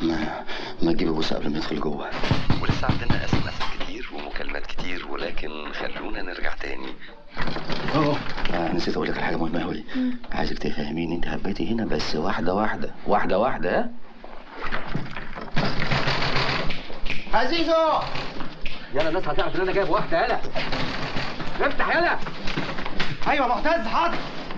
ما ما تجيب ابوس قبل ما يدخل جوه ولسه عندنا اس ام اس كتير ومكالمات كتير ولكن خلونا نرجع تاني اه آه، نسيت اقول لك على حاجه مهمه يا هولي عايزك تفهميني انت هبيتي هنا بس واحده واحده واحده واحده ها عزيزو يلا الناس هتعرف ان انا جايب واحده يلا افتح يلا ايوه معتز حاضر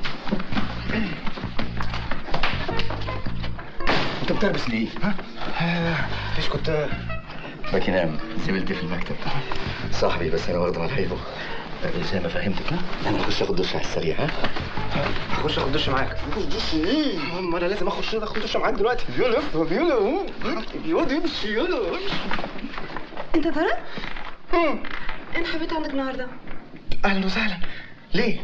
انت بتربس ليه؟ ايش كنت باكي نام زميلتي في المكتب صاحبي بس انا واخده على الحيبه زي ما فهمتك ها انا هخش اخد دش على السريع ها هخش اخد دش معاك اخش دش ايه ما انا لازم اخش اخد دش معاك دلوقتي يلا يلا يلا امشي يلا انت طارق؟ انا حبيت عندك النهارده اهلا وسهلا ليه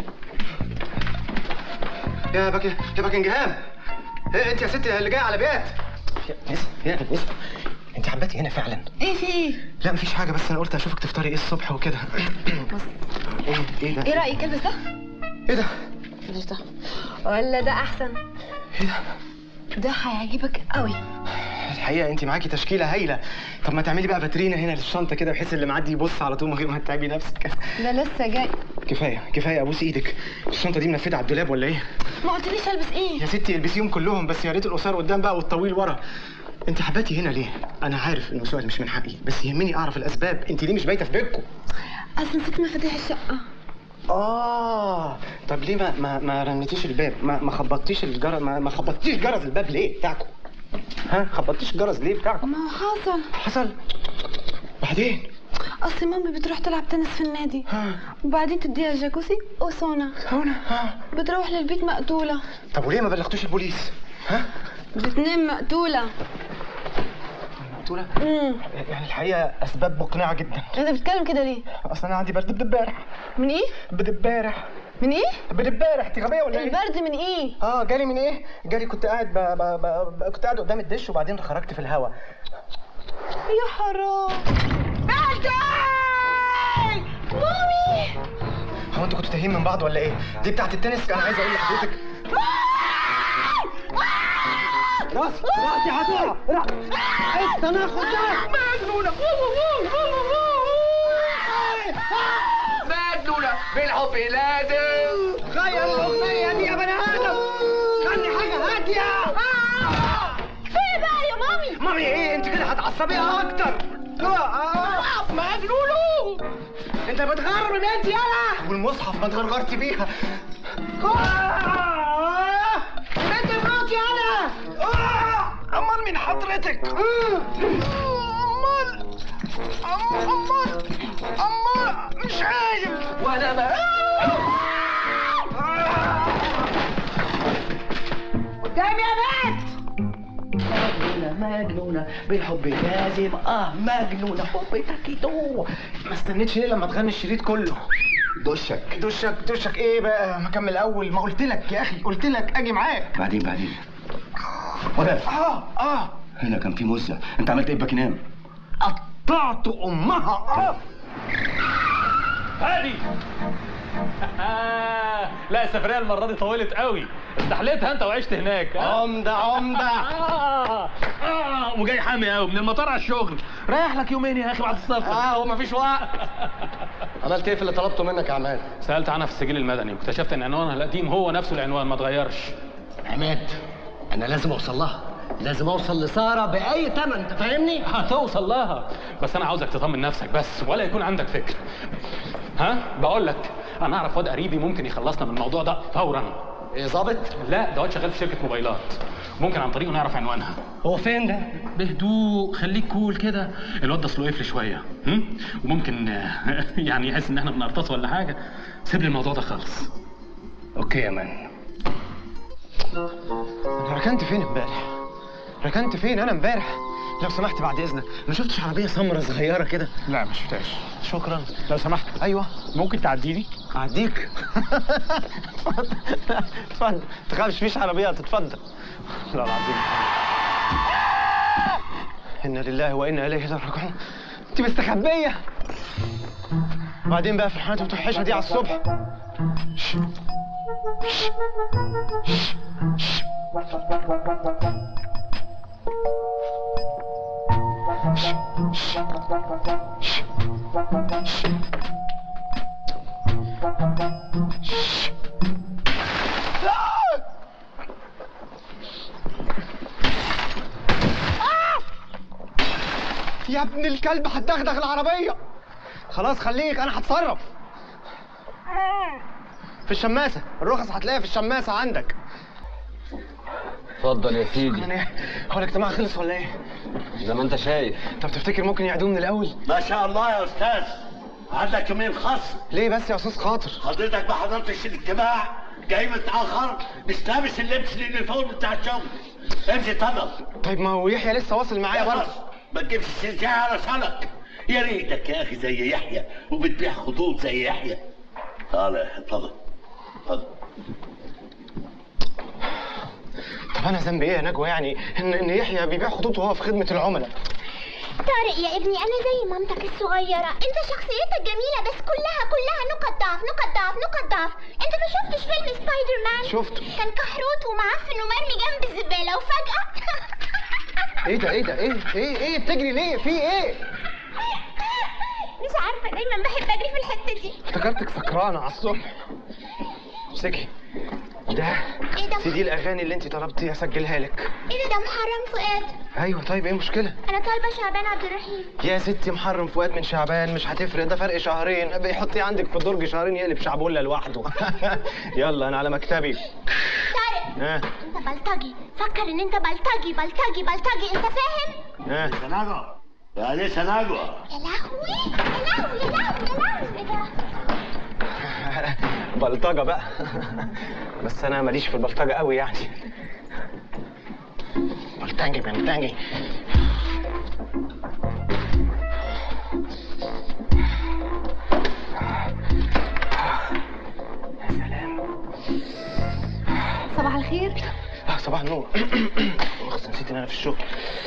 يا باكي يا باكنجهام إيه انت يا ستي اللي جايه على بيت يا نسا يا نسا انت حبيتي هنا فعلا ايه في ايه؟ لا مفيش حاجه بس انا قلت اشوفك تفطري ايه الصبح وكده ايه ايه ده ايه رايك البس ده؟ ايه ده بلاش ده ولا ده احسن؟ ايه ده ده هيعجبك قوي الحقيقه انت معاكي تشكيله هايله طب ما تعملي بقى باترينا هنا للشنطه كده بحيث اللي معدي يبص على طول من غير ما تتعبي نفسك ده لسه جاي كفايه كفايه ابوس ايدك الشنطه دي منفذه على الدولاب ولا ايه ما قلتليش البس ايه؟ يا ستي البسيهم كلهم بس يا ريت القصير قدام بقى والطويل ورا انت حباتي هنا ليه انا عارف انه سؤال مش من حقي بس يهمني اعرف الاسباب انت ليه مش بايته في بيتكم اصل نسيت مفاتيح الشقه اه طب ليه ما ما, ما رنتيش الباب ما ما خبطتيش الجرس ما, ما خبطتيش جرس الباب ليه بتاعكم ها خبطتيش الجرس ليه بتاعكم ما هو حصل حصل بعدين اصل مامي بتروح تلعب تنس في النادي ها وبعدين تديها جاكوزي وسونا هنا ها بتروح للبيت مقتوله طب وليه ما بلغتوش البوليس ها بتنام مقتوله مقتوله امم يعني الحقيقه اسباب مقنعه جدا انت بتتكلم كده ليه؟ اصلا انا عندي برد بدبارح من ايه؟ بدبارح من ايه؟ بدبارح انت غبيه ولا ايه البرد من ايه؟ اه جالي من ايه جالي كنت قاعد ب... ب... ب... ب... كنت قاعد قدام الدش وبعدين خرجت في الهوا يا حرام مامي هو انتوا كنتوا تايهين من بعض ولا ايه دي بتاعت التنس انا عايز اقول لحضرتك راسي راسي هتقع استنى اخد ده مجنونة مجنونة بالحب لازم غير الاغنيه دي يا بني ادم خلي حاجه هاديه كفايه بقى يا مامي مامي ايه انت كده هتعصبيها اكتر مجنونة انت بتغرب البنت يلا والمصحف ما اتغرغرت بيها آه! انت مراتي انا آه! امال من حضرتك امال امال امال مش عايز وانا بقى قدامي يا بنت مجنونة مجنونة بالحب لازم اه مجنونة حب تاكيدو ما استنيتش ليه لما تغني الشريط كله دشك دشك دشك ايه بقى ما كمل اول ما قلت لك يا اخي قلت لك اجي معاك بعدين بعدين وقف اه اه هنا كان في مزه انت عملت ايه باكنام قطعت امها اه هادي لا السفرية المرة دي طولت قوي استحليتها انت وعشت هناك ها؟ عمدة عمدة آه آه وجاي حامي قوي من المطار على الشغل رايح لك يومين يا اخي بعد السفر اه هو مفيش وقت عملت ايه في اللي طلبته منك يا عماد سألت عنها في السجل المدني واكتشفت ان عنوانها القديم هو نفسه العنوان ما اتغيرش عماد انا لازم اوصل لها لازم اوصل لساره باي ثمن انت فاهمني هتوصل لها بس انا عاوزك تطمن نفسك بس ولا يكون عندك فكر ها بقول لك انا اعرف واد قريبي ممكن يخلصنا من الموضوع ده فورا ايه ظابط لا ده واد شغال في شركه موبايلات ممكن عن طريقه نعرف عنوانها هو فين ده بهدوء خليك كول كده الواد ده اصله قفل شويه هم؟ وممكن آه، يعني يحس ان احنا بنرتص ولا حاجه سيب لي الموضوع ده خالص اوكي يا مان انا ركنت فين امبارح ركنت فين انا امبارح لو سمحت بعد اذنك ما شفتش عربيه سمرة صغيره كده لا مش شفتهاش شكرا لو سمحت ايوه ممكن تعديني اعديك اتفضل تخافش فيش عربيات اتفضل لا العظيم انا لله وانا اليه راجعون انت مستخبيه بعدين بقى في الحالات المتوحشه دي على الصبح شش. شش. شش. يا ابن الكلب هتدغدغ العربية خلاص خليك انا هتصرف في الشماسة الرخص هتلاقيها في الشماسة عندك اتفضل يا سيدي يعني هو الاجتماع خلص ولا ايه؟ زي ما انت شايف طب تفتكر ممكن يعيدوه من الاول؟ ما شاء الله يا استاذ عندك يومين خصم ليه بس يا استاذ خاطر؟ حضرتك ما حضرتش الاجتماع جاي متاخر مش لابس اللبس اليونيفورم بتاع الشغل امشي اتفضل طيب ما هو يحيى لسه واصل معايا برضه خلاص ما تجيبش السلسله على شنك يا ريتك يا اخي زي يحيى وبتبيع خطوط زي يحيى تعالى يا يحيى اتفضل اتفضل طب انا ذنبي ايه يا نجوى يعني ان ان يحيى بيبيع خطوط وهو في خدمة العملاء طارق يا ابني انا زي مامتك الصغيره انت شخصيتك جميله بس كلها كلها نقط ضعف نقط ضعف نقط ضعف انت ما شفتش فيلم سبايدر مان شفته. كان كحروت ومعفن ومرمي جنب الزباله وفجاه ايه ده ايه ده ايه ايه ايه بتجري ليه في ايه؟ مش عارفه دايما بحب اجري في الحته دي افتكرتك سكرانة على الصبح امسكي ده ايه ده سي دي الاغاني اللي انت طلبتي اسجلها لك ايه ده ده محرم فؤاد ايوه طيب ايه المشكلة؟ انا طالبه شعبان عبد الرحيم يا ستي محرم فؤاد من شعبان مش هتفرق ده فرق شهرين بيحطيه عندك في الدرج شهرين يقلب شعبولة لوحده يلا انا على مكتبي طارق ها انت بلطجي فكر ان انت بلطجي بلطجي بلطجي انت فاهم ها يا نجوى يا لسه نجوى يا لهوي يا لهوي يا لهوي يا لهوي ايه ده بلطجة بقى بس انا ماليش في البلطجة قوي يعني بلطجي بلطجي يا سلام صباح الخير آه، صباح النور اخس نسيت ان انا في الشغل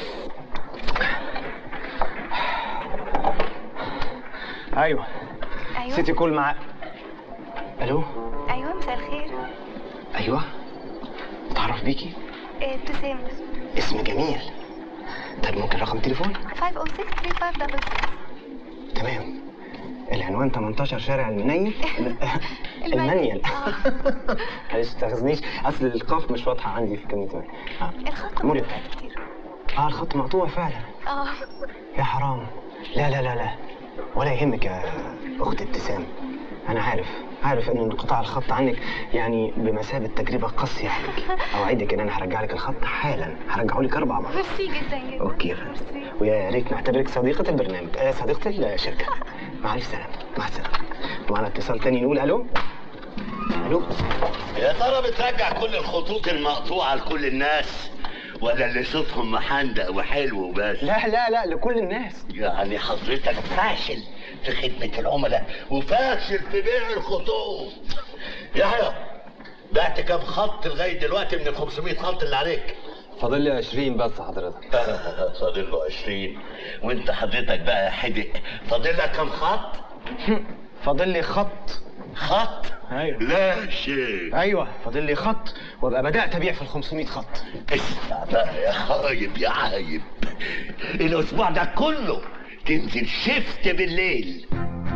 ايوه ايوه سيتي كول مع الو ايوه مساء الخير ايوه اتعرف بيكي ابتسام اسم جميل طيب ممكن رقم تليفون 506 35 تمام العنوان 18 شارع المنيل المنيل معلش تاخذنيش اصل القاف مش واضحه عندي في كلمه المنيل. آه. الخط مريض مقطوع كتير اه الخط مقطوع فعلا اه يا حرام لا لا لا لا ولا يهمك يا اخت ابتسام انا عارف عارف ان انقطاع الخط عنك يعني بمثابه تجربه قاسيه عليك اوعدك ان انا هرجع لك الخط حالا هرجعه لك اربع مرات ميرسي جدا جدا اوكي يا فندم ميرسي ويا ريت نعتبرك صديقه البرنامج آه صديقه الشركه مع الف سلامه مع السلامه معنا اتصال تاني نقول الو الو يا ترى بترجع كل الخطوط المقطوعة لكل الناس ولا اللي صوتهم محندق وحلو وبس لا لا لا لكل الناس يعني حضرتك فاشل في خدمة العملاء وفاشل في بيع الخطوط يحيى بعت كام خط لغاية دلوقتي من ال 500 خط اللي عليك فاضل لي 20 بس حضرتك فاضل له 20 وانت حضرتك بقى يا حدق فاضل لك كام خط؟ فاضل لي خط خط؟ ايوه لا شيء ايوه فاضل لي خط وابقى بدات ابيع في ال 500 خط اسمع بقى يا خايب يا عايب الاسبوع ده كله تنزل شفت بالليل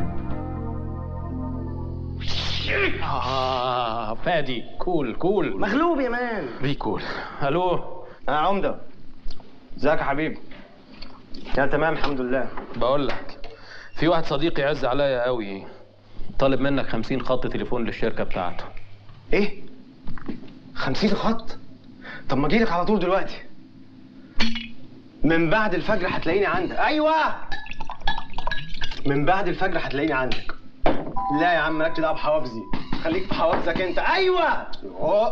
آه فادي كول كول مغلوب يا مان بي كول ألو يا عمده ازيك يا حبيبي يا تمام الحمد لله بقول لك في واحد صديقي يعز عليا قوي طالب منك 50 خط تليفون للشركة بتاعته ايه 50 خط طب ما اجيلك على طول دلوقتي من بعد الفجر هتلاقيني عندك ايوه من بعد الفجر هتلاقيني عندك لا يا عم مالكش دعوه بحوافزي خليك في حوافزك انت ايوه أوه.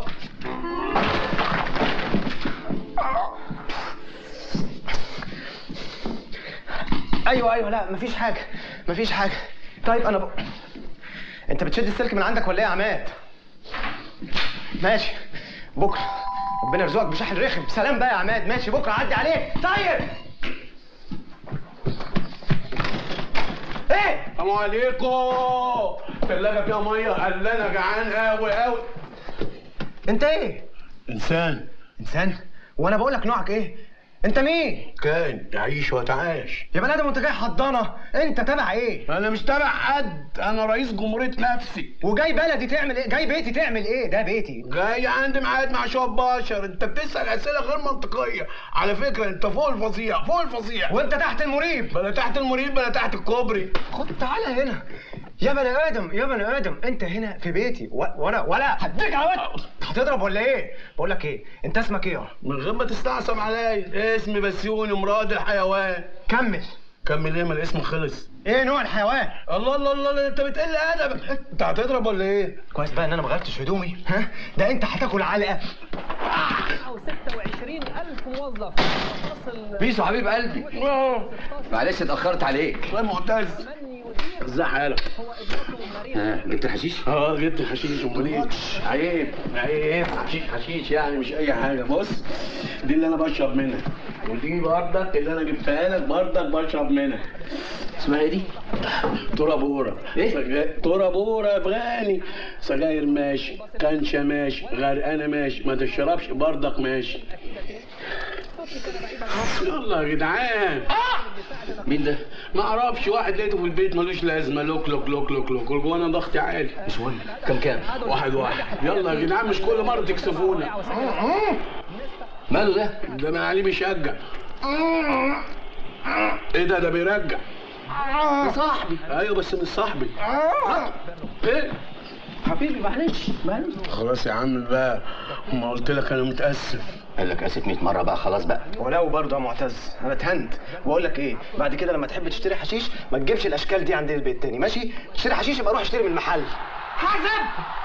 ايوه ايوه لا مفيش حاجه مفيش حاجه طيب انا ب... انت بتشد السلك من عندك ولا ايه يا عماد ماشي بكره ربنا يرزقك بشحن رخم سلام بقى يا عماد ماشي بكره عدي عليك طيب ايه السلام عليكم ثلاجة فيها مية قال انا جعان قوي قوي انت ايه انسان انسان وانا بقول لك نوعك ايه انت مين كان تعيش وتعاش يا بني ادم وانت جاي حضانه انت تبع ايه انا مش تبع حد انا رئيس جمهوريه نفسي وجاي بلدي تعمل ايه جاي بيتي تعمل ايه ده بيتي جاي عندي ميعاد مع شويه بشر انت بتسال اسئله غير منطقيه على فكره انت فوق الفظيع فوق الفظيع وانت تحت المريب بلا تحت المريب بلا تحت الكوبري خد تعالى هنا يا بني ادم يا بني ادم انت هنا في بيتي و... وانا ولا هديك على وجهك هتضرب ولا ايه بقول لك ايه انت اسمك ايه من غير ما تستعصم عليا اسمي بسيوني مراد الحيوان كمل كمل ايه ما الاسم خلص ايه نوع الحيوان الله الله الله الله، انت بتقل ادبك انت هتضرب ولا ايه كويس بقى ان انا ما غيرتش هدومي ها ده انت هتاكل علقه أو 26000 موظف تصل بيسو حبيب قلبي معلش اتاخرت عليك والله معتز ازاي حالك ها جبت الحشيش اه جبت الحشيش امال ايه عيب عيب حشيش حشيش يعني مش اي حاجه بص دي اللي انا بشرب منها ودي بردك اللي انا جبتها لك بردك بشرب منها اسمها ايه دي ترابورة إيه؟ سجا- ترابورة يا بغاني سجاير ماشي كنشة ماشي غرقانة ماشي ما تشربش بردك ماشي يلا يا جدعان مين ده ما اعرفش واحد لقيته في البيت ملوش لازمه لوك لوك لوك لوك لوك وانا ضغطي عالي مش مهم كم كام واحد واحد يلا يا جدعان مش كل مره تكسفونا ماله ده ده من عليه بيشجع ايه ده ده بيرجع ده صاحبي ايوه بس مش صاحبي ايه حبيبي معلش معلش خلاص يا عم بقى ما قلت لك انا متاسف قال لك اسف 100 مره بقى خلاص بقى ولو برضه يا معتز انا اتهنت واقول لك ايه بعد كده لما تحب تشتري حشيش ما تجيبش الاشكال دي عندنا البيت تاني ماشي تشتري حشيش يبقى روح اشتري من المحل حازم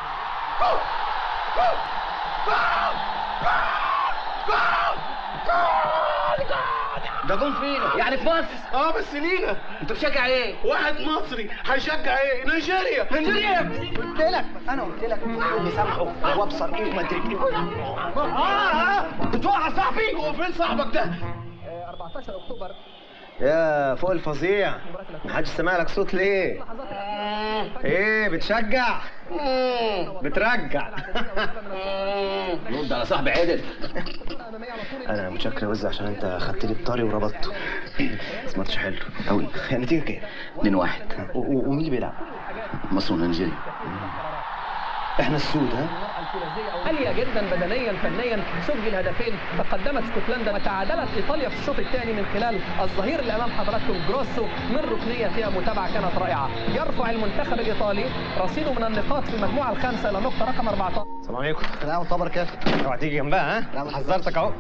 ده جون فينا يعني في مصر اه بس لينا انت بتشجع ايه واحد مصري هيشجع ايه نيجيريا نيجيريا قلت لك انا قلت لك اللي سامحه وابصر ايه وما ادري ايه اه اه بتوقع صاحبي هو فين صاحبك ده 14 اكتوبر يا فوق الفظيع محدش سامع لك صوت ليه ايه بتشجع بترجع رد على صاحبي عدل انا متشكر يا وز عشان انت خدت لي بطاري وربطته بس ماتش حلو قوي النتيجه كام 2 1 و- و- ومين اللي بيلعب مصر ونيجيريا احنا السود ها عالية جدا بدنيا فنيا سجل هدفين تقدمت اسكتلندا وتعادلت ايطاليا في الشوط الثاني من خلال الظهير اللي امام حضراتكم جروسو من ركنيه فيها متابعه كانت رائعه يرفع المنتخب الايطالي رصيده من النقاط في المجموعه الخامسه الى النقطه رقم 14 السلام عليكم لا وطبر كده اوعى تيجي جنبها ها لا حذرتك اهو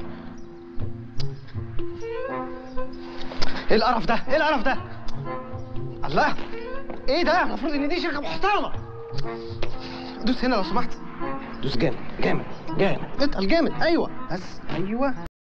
ايه القرف ده ايه القرف ده الله ايه ده المفروض ان دي شركه محترمه دوس هنا لو سمحت دوس جامد جامد جامد اتقل جامد ايوه بس ايوه